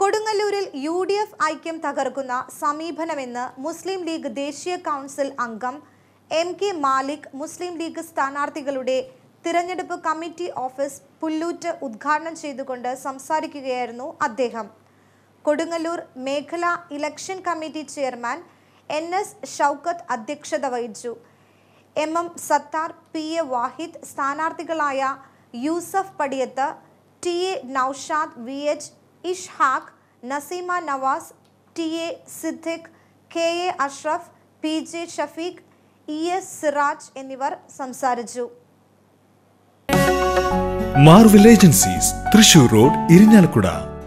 കൊടുങ്ങല്ലൂരിൽ U D F ഐക്യം തകർക്കുന്ന സമീപനമെന്ന് മുസ്ലിം ലീഗ് ദേശീയ കൗൺസിൽ അംഗം എം കെ മാലിക് മുസ്ലിം ലീഗ് സ്ഥാനാർത്ഥികളുടെ തിരഞ്ഞെടുപ്പ് കമ്മിറ്റി ഓഫീസ് പുല്ലൂറ്റ് ഉദ്ഘാടനം ചെയ്തുകൊണ്ട് സംസാരിക്കുകയായിരുന്നു അദ്ദേഹം കൊടുങ്ങല്ലൂർ മേഖലാ election committee chairman N S Shoukath അധ്യക്ഷത വഹിച്ചു M M Sathar P A Vahid സ്ഥാനാർത്ഥികളായ Yusuf Padiyath T A Naushad V H Ishaq Naseema Navas T A Siddique K A Ashraf P J Shafeeq E S Siraj എന്നിവർ സംസാരിച്ചു Marvel agencies Thrissur road Irinjalakuda